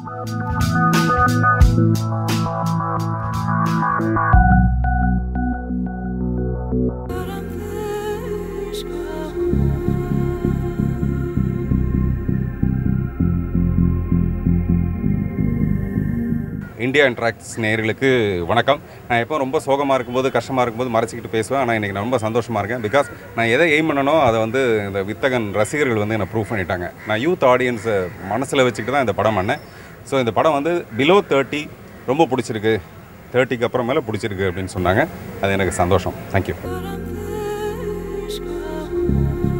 India interacts நேயர்களுக்கு வணக்கம் நான் எப்போ ரொம்ப சோகமாக இருக்கும்போது கஷ்டமாக இருக்கும்போது மறைச்சிக்கிட்டு பேசுவேன் ஆனால் இன்றைக்கி நான் ரொம்ப சந்தோஷமாக இருக்கேன் பிகாஸ் நான் எதை எய்ம் பண்ணனோ அதை வந்து இந்த வித்தகன் ரசிகர்கள் வந்து என்னை ப்ரூவ் பண்ணிட்டாங்க நான் யூத் ஆடியன்ஸை மனசில் வச்சுக்கிட்டு தான் இந்த படம் பண்ணேன் ஸோ இந்த படம் வந்து பிலோ தேர்ட்டி ரொம்ப பிடிச்சிருக்கு தேர்ட்டிக்கு அப்புறமேல பிடிச்சிருக்கு அப்படின்னு சொன்னாங்க அது எனக்கு சந்தோஷம் தேங்க்யூ